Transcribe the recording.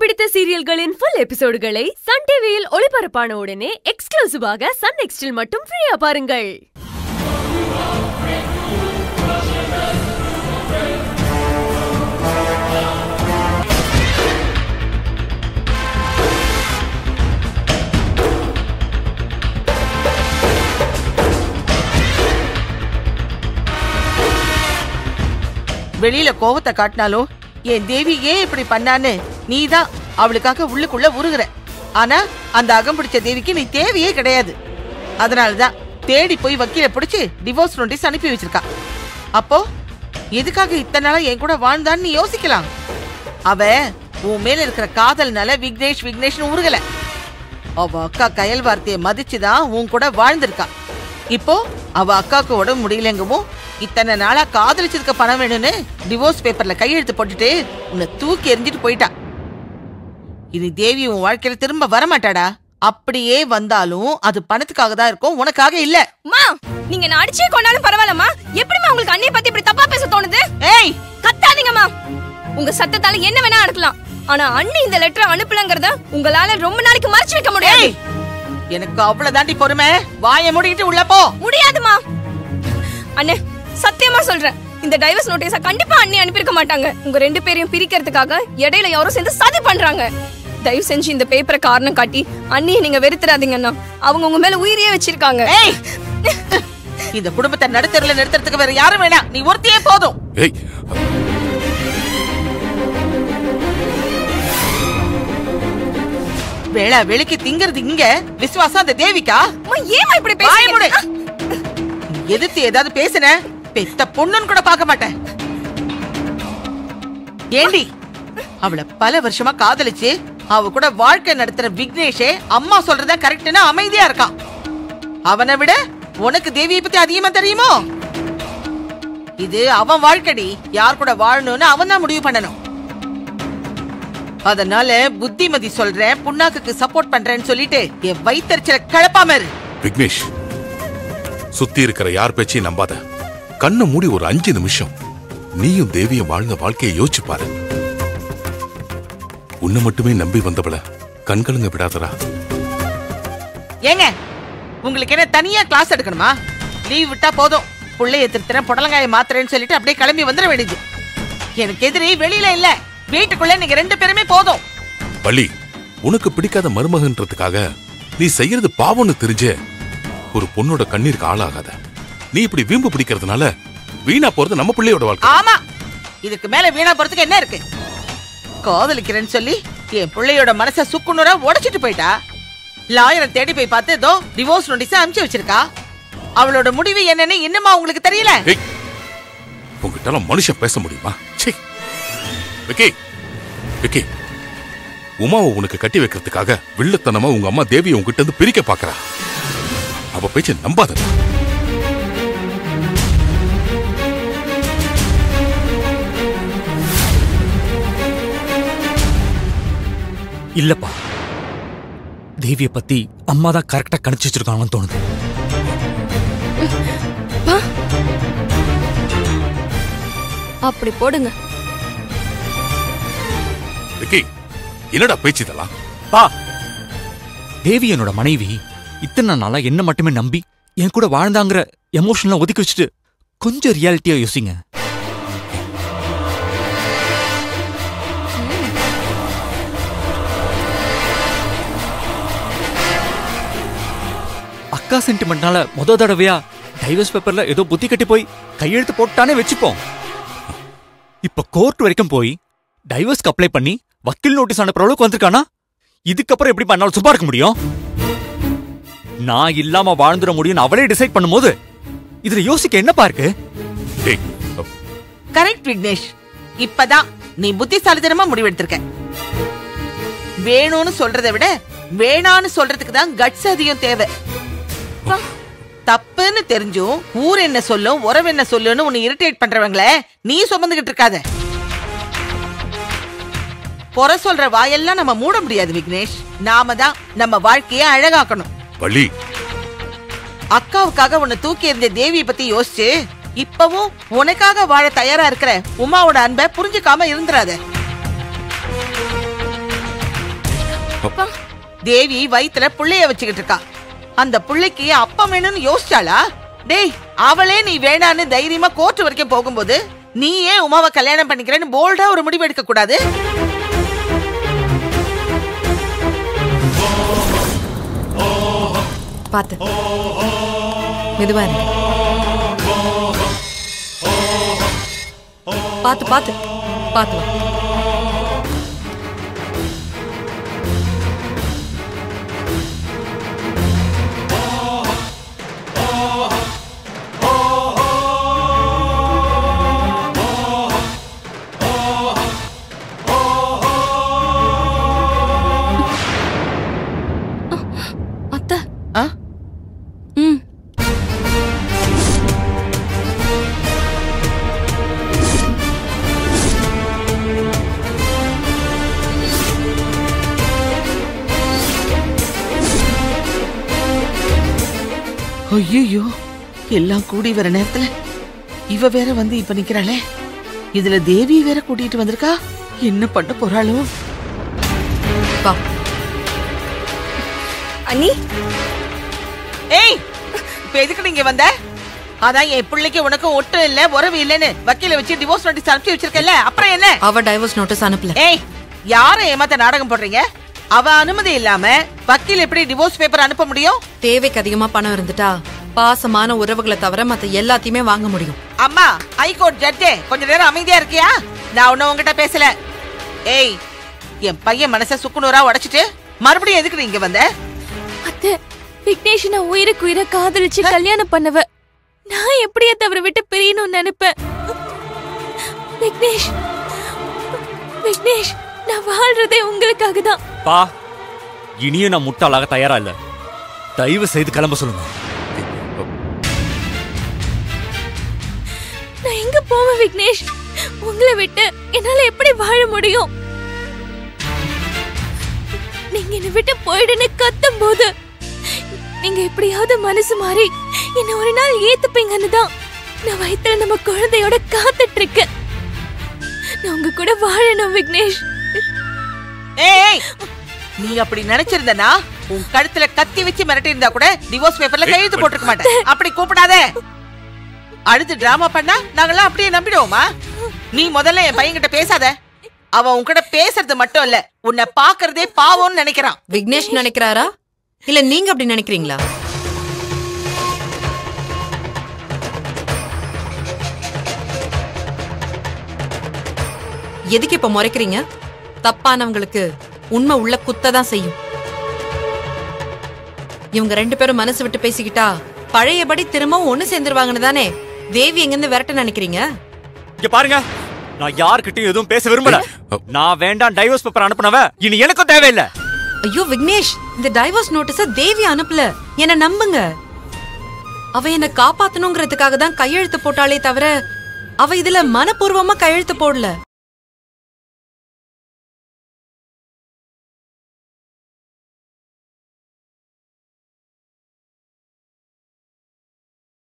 பிடித்த சீரியல்களின் full எபிசோடுகளை Sun டிவியில் ஒளிபரப்பான உடனே எக்ஸ்க்ளூசிவாக சன் நெக்ஸ்டில் மட்டும் ஃப்ரீயா பாருங்கள் வெளியில கோவத்தை காட்டினாலும் என் தேவி ஏன் இப்படி பண்ணான்னு நீதான் அவளுக்காக உள்ளுக்குள்ள உருகுற ஆனா அந்த அகம் பிடிச்ச தேவிக்கு நீ தேவையே கிடையாது அதனாலதான் தேடி போய் வக்கீல பிடிச்சு டிவோர்ஸ் நோட்டீஸ் அனுப்பி வச்சிருக்கா அப்போ எதுக்காக இத்தனை நாளா என் கூட வாழ்ந்தான்னு நீ யோசிக்கலாம் அவ உன் மேல இருக்கிற காதல்னால விக்னேஷ் விக்னேஷ்னு உருகல அவ அக்கா கயல் வார்த்தையை மதிச்சுதான் உன் கூட வாழ்ந்திருக்கா இப்போ அவ அக்காவுக்கு உடம்பு முடியலங்கவும் இத்தனை நாளா காதலிச்சதுக்கு பணம் வேணும்னு டிவோர்ஸ் பேப்பர்ல கையெழுத்து போட்டுட்டு உன்னை தூக்கி எறிஞ்சிட்டு போயிட்டா இனி தேவி உன் வாழ்க்கையில திரும்ப வரமாட்டாடா அப்படியே வந்தாலும் அது பணத்துக்காக தான் இருக்கும் உனக்காக இல்ல மா நீங்க நான் அடிச்சே கொண்டாலும் பரவாயில்லம்மா எப்படிம்மா உங்களுக்கு அண்ணிய பத்தி இப்படி தப்பா பேச தோணுது ஏய் கத்தாதீங்கம்மா உங்க சத்தத்தால என்ன வேணா நடக்கலாம் ஆனா அண்ணி இந்த லெட்டர் அனுப்பலங்கறத உங்களால ரொம்ப நாளைக்கு மறைச்சு வைக்க முடியாது ஏய் எனக்கு அவ்வளவு தாண்டி பொறுமை வாயை மூடிக்கிட்டு உள்ள போ முடியாதுமா அண்ணே சத்தியமா சொல்றேன் இந்த டைவர்ஸ் நோட்டீஸ கண்டிப்பா அண்ணி அனுப்பியிருக்க மாட்டாங்க உங்க ரெண்டு பேரையும் பிரிக்கிறதுக்காக இடையில யாரும் சேர்ந்து சதி பண்றாங்க தயவு செஞ்சு இந்த பேப்பரை காரணம் காட்டி அண்ணியை நீங்க வெறுத்துறாதீங்கண்ணா அவங்க உங்க மேல உயிரையே வச்சிருக்காங்க ஏய் இந்த குடும்பத்தை நடுத்தருல நிறுத்துறதுக்கு வேற யாரும் வேணாம் நீ ஒருத்தியே போதும் ஏய் வேளா வெளிக்கு திங்கிறது இங்க விசுவாசம் அந்த தேவிக்கா அம்மா, ஏம்மா இப்படி வாய மூடு. பேசுறீங்க எதிர்த்து ஏதாவது பேசுன பெத்த பொண்ணுன்னு கூட பார்க்க மாட்டேன் ஏண்டி அவளை பல வருஷமா காதலிச்சு அவ கூட வாழ்க்கை நடத்துற விக்னேஷே அம்மா சொல்றதா கரெக்ட்னு அமைதியா இருக்கான் அவனை விட உனக்கு தேவியை பத்தி அதிகமா தெரியுமோ இது அவன் வாழ்க்கடி யார் கூட வாழணும்னு அவன் தான் முடிவு பண்ணணும் அதனால புத்திமதி சொல்றேன் புண்ணாக்குக்கு சப்போர்ட் பண்றேன்னு சொல்லிட்டு என் வயித்தறிச்சல கிளப்பாம இரு விக்னேஷ் சுத்தி இருக்கிற யார் பேச்சையும் நம்பாத கண்ணை மூடி ஒரு அஞ்சு நிமிஷம் நீயும் தேவியும் வாழ்ந்த வாழ்க்கையை யோசிச்சு பாரு உன்னை மட்டுமே நம்பி வந்தவள கண்கலங்க விடாதடா ஏங்க உங்களுக்கு என்ன தனியா கிளாஸ் எடுக்கணுமா லீவ் விட்டா போதும் புள்ளைய திருத்துறேன் புடலங்காய மாத்துறேன்னு சொல்லிட்டு அப்படியே கிளம்பி வந்துட வேண்டியது எனக்கு எதிரி வெளியில இல்ல வீட்டுக்குள்ள நீங்க ரெண்டு பேருமே போதும் பள்ளி உனக்கு பிடிக்காத மருமகன்றதுக்காக நீ செய்யறது பாவம்னு தெரிஞ்சே ஒரு பொண்ணோட கண்ணீருக்கு ஆளாகாத நீ இப்படி வீம்பு பிடிக்கிறதுனால வீணா போறது நம்ம பிள்ளையோட வாழ்க்கை ஆமா இதுக்கு மேல வீணா போறதுக்கு என்ன இருக்கு காதலிக்கிறேன்னு சொல்லி என் பிள்ளையோட மனச சுக்குநூறா உடைச்சிட்டு போயிட்டா லாயரை தேடி போய் பார்த்து ஏதோ டிவோர்ஸ் நோட்டீஸ் அனுப்பிச்சு வச்சிருக்கா அவளோட முடிவு என்னன்னு இன்னுமா உங்களுக்கு தெரியல ஏய் உங்ககிட்ட மனுஷன் பேச முடியுமா சீ விக்கி விக்கி உமாவை உனக்கு கட்டி வைக்கிறதுக்காக வில்லத்தனமா உங்க அம்மா தேவியை உங்ககிட்ட இருந்து பிரிக்க பாக்குறா அவ பேச்ச நம்பாத இல்லப்பா தேவிய பத்தி அம்மா தான் கரெக்டா கணிச்சு வச்சிருக்காங்கன்னு தோணுது அப்படி போடுங்க விக்கி என்னடா பேச்சு இதெல்லாம் பா தேவி என்னோட மனைவி இத்தனை நாளா என்ன மட்டுமே நம்பி என் கூட வாழ்ந்தாங்கிற எமோஷனலா ஒதுக்கி வச்சுட்டு கொஞ்சம் ரியாலிட்டியா யோசிங்க அக்கா சென்டிமெண்ட்னால முத தடவையா டைவர்ஸ் பேப்பர்ல ஏதோ புத்தி கட்டி போய் கையெழுத்து போட்டானே வச்சுப்போம் இப்ப கோர்ட் வரைக்கும் போய் டைவர்ஸ்க்கு அப்ளை பண்ணி வக்கீல் நோட்டீஸ் அனுப்புற அளவுக்கு வந்திருக்கானா இதுக்கப்புறம் எப்படி பண்ணாலும் சும்மா இருக்க முடியும் நான் இல்லாம வாழ்ந்துட முடியும்னு அவளே டிசைட் பண்ணும்போது இதுல யோசிக்க என்னப்பா இருக்கு டேய் கரெக்ட் விக்னேஷ் இப்பதான் நீ புத்திசாலித்தனமா முடிவெடுத்திருக்க வேணும்னு சொல்றதை விட வேணான்னு சொல்றதுக்கு தான் கட்ஸ் அதிகம் தேவை தப்புன்னு தெரிஞ்சும் ஊர் என்ன சொல்லும் உறவு என்ன சொல்லுன்னு உன்னை இரிட்டேட் பண்றவங்கள நீ சுமந்துகிட்டு இருக்காத பொற சொல்ற வாயெல்லாம் நம்ம மூட முடியாது விக்னேஷ் நாம தான் நம்ம வாழ்க்கைய அழகாக்கணும் வள்ளி அக்காவுக்காக உன்னை தூக்கி எறிஞ்ச தேவியை பத்தி யோசிச்சு இப்பவும் உனக்காக வாழ தயாரா இருக்கிற உமாவோட அன்பை புரிஞ்சுக்காம இருந்துராத தேவி வயித்துல புள்ளைய வச்சுக்கிட்டு இருக்கா அந்த புள்ளைக்கு அப்பம் வேணும்னு யோசிச்சாளா டேய் அவளே நீ வேணான்னு தைரியமா கோர்ட் வரைக்கும் போகும்போது நீ ஏன் உமாவை கல்யாணம் பண்ணிக்கிறேன்னு போல்டா ஒரு முடிவு எடுக்க கூடாது பாத்து மெதுவா இருங்க பாத்து பாத்து பாத்து வா. அத்தை ஆ? ம் ஐயோ எல்லாம் கூடி வர நேரத்துல இவ வேற வந்து இப்ப நிக்கிறாளே இதுல தேவி வேற கூட்டிட்டு வந்திருக்கா என்ன பண்ண போறாளோ வா அண்ணி ஏய் இப்ப எதுக்கு நீங்க வந்த அதான் என் பிள்ளைக்கு உனக்கு ஒட்டு இல்ல உறவு இல்லன்னு வக்கீல வச்சு டிவோர்ஸ் நோட்டீஸ் அனுப்பிச்சு வச்சிருக்கல அப்புறம் என்ன அவ டைவர்ஸ் நோட்டீஸ் அனுப்பல ஏய் யார ஏமாத்த நாடகம் போடுறீங்க அவ அனுமதி இல்லாம வக்கீல் எப்படி டிவோர்ஸ் பேப்பர் அனுப்ப முடியும் தேவைக்கு அதிகமா பணம் இருந்துட்டா பாசமான உறவுகளை தவிர மத்த எல்லாத்தையுமே வாங்க முடியும் அம்மா ஹைகோர்ட் ஜட்ஜே கொஞ்ச நேரம் அமைதியா இருக்கியா நான் ஒன்னும் உங்ககிட்ட பேசல ஏய் என் பையன் மனச சுக்குநூறா உடைச்சிட்டு மறுபடியும் எதுக்கு நீங்க வந்த அத்தை விக்னேஷ் நான் உயிருக்கு உயிரை காதலிச்சு கல்யாணம் பண்ணவ நான் எப்படியே தவிர விட்டு பிரியணும்னு நினைப்பேன் விக்னேஷ் விக்னேஷ் நான் வாழ்றதே உங்களுக்காக தான் பா இனியும் நான் முட்டாளாக தயாரா இல்ல தயவு செய்து கிளம்ப சொல்லுங்க நான் எங்க போவேன் விக்னேஷ் உங்களை விட்டு என்னால எப்படி வாழ முடியும் நீங்க என்னை விட்டு போயிடுன்னு கத்தும் போது நீங்க எப்படியாவது மனசு மாறி என்ன ஒரு நாள் ஏத்துப்பீங்கன்னு தான் நான் வயித்துல நம்ம குழந்தையோட காத்துட்டு இருக்கேன் நான் உங்க கூட வாழணும் விக்னேஷ் ஏய் நீ அப்படி நினைச்சிருந்தனா உன் கழுத்துல கத்தி வச்சு மிரட்டி இருந்தா கூட டிவோர்ஸ் பேப்பர்ல கையெழுத்து போட்டிருக்க மாட்டேன் அப்படி கூப்பிடாதே அடுத்து டிராமா பண்ணா நாங்கெல்லாம் அப்படியே நம்பிடுவோமா நீ முதல்ல என் பையன்கிட்ட பேசாத அவன் உன்கிட்ட பேசுறது மட்டும் இல்ல உன்னை பாக்குறதே பாவம்னு நினைக்கிறான் விக்னேஷ் நினைக்கிறாரா இல்ல நீங்க அப்படி நினைக்கிறீங்களா எதுக்கு இப்ப முறைக்கிறீங்க தப்பானவங்களுக்கு உண்மை உள்ள குத்ததான் செய்யும் இவங்க ரெண்டு பேரும் மனசு விட்டு பேசிக்கிட்டா பழையபடி திரும்பவும் ஒண்ணு சேர்ந்துருவாங்கன்னு தானே தேவி எங்கிருந்து விரட்ட நினைக்கிறீங்க இங்க பாருங்க நான் யார்கிட்டயும் எதுவும் பேச விரும்பல நான் வேண்டாம் டைவர்ஸ் பேப்பர் அனுப்புனவ இனி எனக்கும் தேவையில்லை ஐயோ விக்னேஷ் இந்த டைவர்ஸ் நோட்டீஸ தேவி அனுப்பல என்ன நம்புங்க அவ என்ன காப்பாத்தணுங்கிறதுக்காக தான் கையெழுத்து போட்டாலே தவிர அவ இதுல மனப்பூர்வமா கையெழுத்து போடல